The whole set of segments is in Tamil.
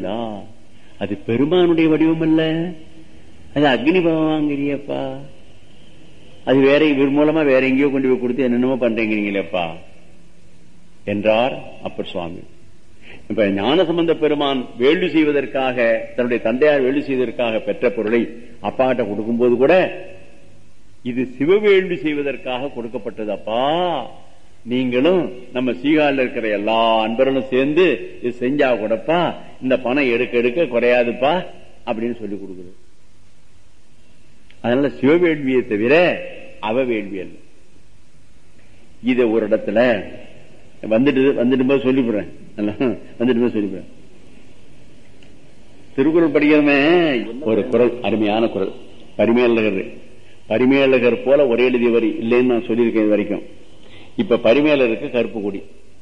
நீலா அது பெருமானுடைய வடிவம் அல்ல அது அக்னி பகவாங்கிறியப்பா அது வேற இவர் மூலமா வேற எங்கேயோ கொண்டு போய் கொடுத்து என்னென்னமோ பண்றீங்களேப்பா என்றார் அப்பர் சுவாமி இப்ப ஞானசம்பந்த பெருமான் வேள்வி செய்வதற்காக தன்னுடைய தந்தையார் வேள்வி செய்வதற்காக பெற்ற பொருளை அப்பாட்ட கொடுக்கும்போது கூட இது சிவவேள்வி செய்வதற்காக கொடுக்கப்பட்டது அப்பா நீங்களும் நம்ம சீகாழில் இருக்கிற எல்லா அன்பர்களும் சேர்ந்து இது செஞ்சா கூடப்பா இந்த பணம் எடுக்க எடுக்க குறையாதுப்பா அப்படின்னு சொல்லி கொடுக்குது அதனால சிவவேள்வியை தவிர அவ வேள்வி அல்ல இத ஒரு இடத்துல வந்துட்டு வந்துட்டு போது சொல்லிவிடுறேன் வந்துட்டு போது சொல்லிவிடுறேன் திருக்குறள் படிக்கிறமே ஒரு குரல் அருமையான குரல் பரிமேலகர் பரிமேலகர் போல ஒரே எழுதிய வரி இல்லைன்னு நான் சொல்லியிருக்கேன் இது வரைக்கும் இப்ப பரிமேலருக்கு கருப்பு கொடி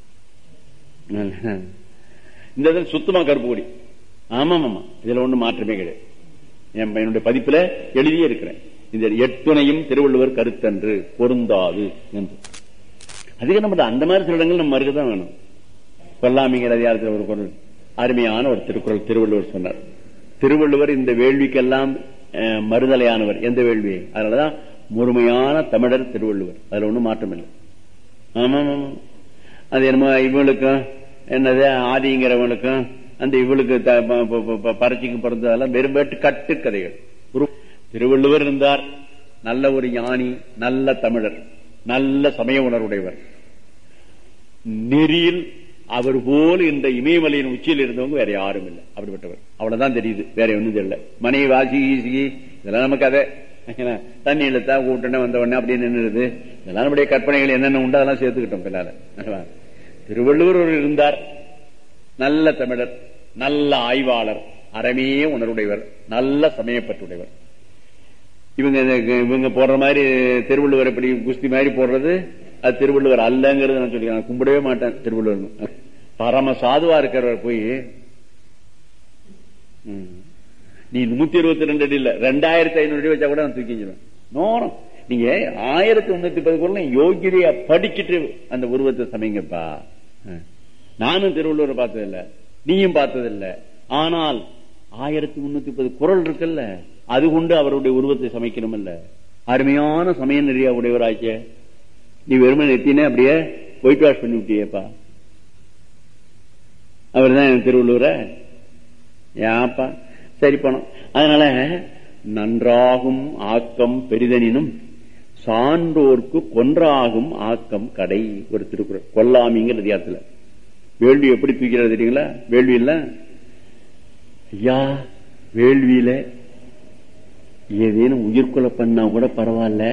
இந்த இடத்துல சுத்தமா கருப்பு கொடி ஆமா ஆமா இதுல ஒண்ணு மாற்றமே கிடையாது என் என்னுடைய பதிப்புல எழுதியே இருக்கிறேன் இந்த எட்டுணையும் திருவள்ளுவர் கருத்தன்று பொருந்தாது என்று அதுக்கு நம்ம அந்த மாதிரி சில இடங்கள் நம்ம மறுக்கதான் வேணும் கொல்லாமிங்கிற அதிகாரத்தில் ஒரு குரல் அருமையான ஒரு திருக்குறள் திருவள்ளுவர் சொன்னார் திருவள்ளுவர் இந்த வேள்விக்கெல்லாம் மறுதலையானவர் எந்த வேள்வி அதனாலதான் முழுமையான தமிழர் திருவள்ளுவர் அதுல ஒண்ணும் மாற்றம் இல்லை ஆமா ஆமா அது என்னமோ இவங்களுக்கும் என்னது ஆதிங்கிறவங்களுக்கும் அந்த இவளுக்கு பறச்சிக்கு பிறந்ததெல்லாம் வெறும் வேட்டு கட்டு கதைகள் திருவள்ளுவர் இருந்தார் நல்ல ஒரு ஞானி நல்ல தமிழர் நல்ல சமய உணர்வுடையவர் நெறியில் அவர் போல் இந்த இமயமலையின் உச்சியில் இருந்தவங்க வேற யாரும் இல்லை அப்படிப்பட்டவர் அவ்வளவுதான் தெரியுது வேற ஒன்றும் தெரியல மனைவி வாசி ஈசி இதெல்லாம் நமக்கு அதை தண்ணி இழுத்தா கூட்டணே வந்த உடனே அப்படின்னு நின்றுது இதெல்லாம் நம்முடைய கற்பனைகள் என்னென்ன உண்டு அதெல்லாம் சேர்த்துக்கிட்டோம் பின்னால திருவள்ளுவர் ஒரு இருந்தார் நல்ல தமிழர் நல்ல ஆய்வாளர் அறமே உணர்வுடையவர் நல்ல சமயப்பட்டுடையவர் இவங்க இவங்க போடுற மாதிரி திருவள்ளுவர் எப்படி குஸ்தி மாதிரி போடுறது அது திருவள்ளுவர் அல்லங்கிறது நான் சொல்லிக்கிறேன் கும்பிடவே மாட்டேன் திருவள்ளுவர் பரம சாதுவா இருக்கிறவர் போய் நீ நூத்தி இருபத்தி ரெண்டு அடி இல்ல ரெண்டாயிரத்தி ஐநூறு அடி வச்சா கூட நான் தூக்கிஞ்சிடும் நோரம் நீங்க ஆயிரத்தி முன்னூத்தி பது குரல் யோகியதைய படிச்சுட்டு அந்த உருவத்தை சமைங்கப்பா நானும் திருவள்ளுவரை பார்த்ததில்ல நீயும் பார்த்ததில்ல ஆனால் ஆயிரத்தி முன்னூத்தி பது குரல் இருக்குல்ல அது கொண்டு அவருடைய உருவத்தை சமைக்கணும் இல்ல அருமையான சமய நெறியா உடையவராச்சே நீ வெறுமை நெத்தினே அப்படியே ஒயிட் வாஷ் பண்ணி விட்டியப்பா அவர் தான் திருவள்ளூர ஏப்பா சரி பணம் அதனால நன்றாகும் ஆக்கம் பெரிதனினும் சான்றோர்க்கு கொன்றாகும் ஆக்கம் கடை ஒரு திருக்குறள் கொல்லாமிங்கிற அதிகாரத்துல வேள்வி எப்படி தூக்கிறது தெரியுங்களா வேள்வி இல்ல ஐயா வேள்வியில ஏதேனும் உயிர்கொலை பண்ணா கூட பரவாயில்ல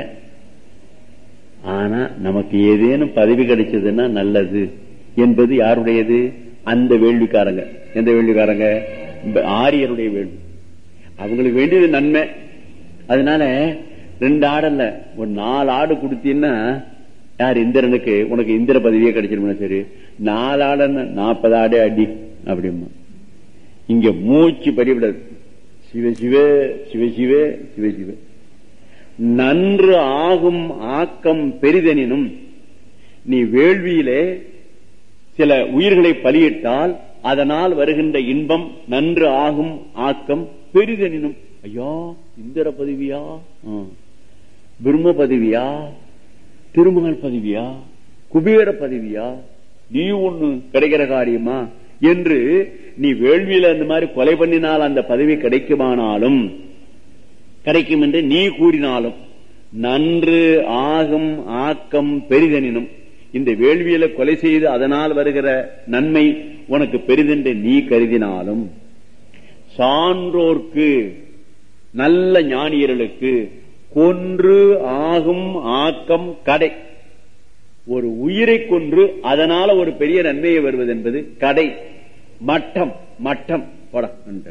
ஆனா நமக்கு ஏதேனும் பதவி கிடைச்சதுன்னா நல்லது என்பது யாருடையது அந்த வேள்விக்காரங்க எந்த வேள்விக்காரங்க ஆரியருடைய வேள்வி அவங்களுக்கு வேண்டியது நன்மை அதனால ரெண்டு ஆடல்ல ஒரு நாலு ஆடு கொடுத்தீங்கன்னா யார் இந்திரனுக்கு உனக்கு இந்திர பதவியே கிடைச்சிருமா சரி நாலு ஆடுன்னு நாற்பது ஆடு அடி அப்படிமா இங்க மூச்சு படிவிடாது சிவ சிவ சிவ சிவ சிவ சிவ நன்று ஆகும் ஆக்கம் பெரிதெனினும் நீ வேள்வியிலே சில உயிர்களை பலியிட்டால் அதனால் வருகின்ற இன்பம் நன்று ஆகும் ஆக்கம் பெரிதெனினும் ஐயா இந்திர பதவியா பிரம்ம பதவியா திருமகள் பதவியா குபேர பதவியா நீ ஒண்ணு கிடைக்கிற காரியமா என்று நீ வேள்வியில அந்த மாதிரி கொலை பண்ணினால் அந்த பதவி கிடைக்குமானாலும் கிடைக்கும் என்று நீ கூறினாலும் நன்று ஆகும் ஆக்கம் பெரிதெனினும் இந்த வேள்வியில கொலை செய்து அதனால் வருகிற நன்மை உனக்கு பெரிதென்று நீ கருதினாலும் சான்றோர்க்கு நல்ல ஞானியர்களுக்கு கொன்று ஆகும் ஆக்கம் கடை ஒரு உயிரை கொன்று அதனால ஒரு பெரிய நன்மையை வருவது என்பது கடை மட்டம் மட்டம் போட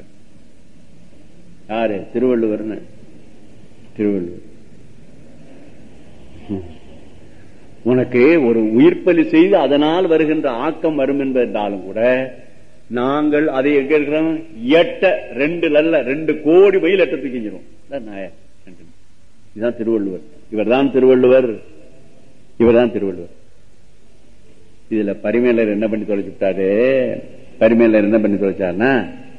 யாரு திருவள்ளுவர் திருவள்ளுவர் உனக்கு ஒரு உயிர்ப்பலி செய்து அதனால் வருகின்ற ஆக்கம் வரும் என்பதாலும் கூட நாங்கள் அதை எங்க இருக்கிறோம் எட்ட ரெண்டு லல்ல ரெண்டு கோடி மைல் எட்ட தூக்கிஞ்சிரும் இதுதான் திருவள்ளுவர் இவர்தான் திருவள்ளுவர் இவர்தான் திருவள்ளுவர் இதுல பரிமேலர் என்ன பண்ணி தொலைச்சுட்டாரு பரிமேலர் என்ன பண்ணி தொலைச்சாருன்னா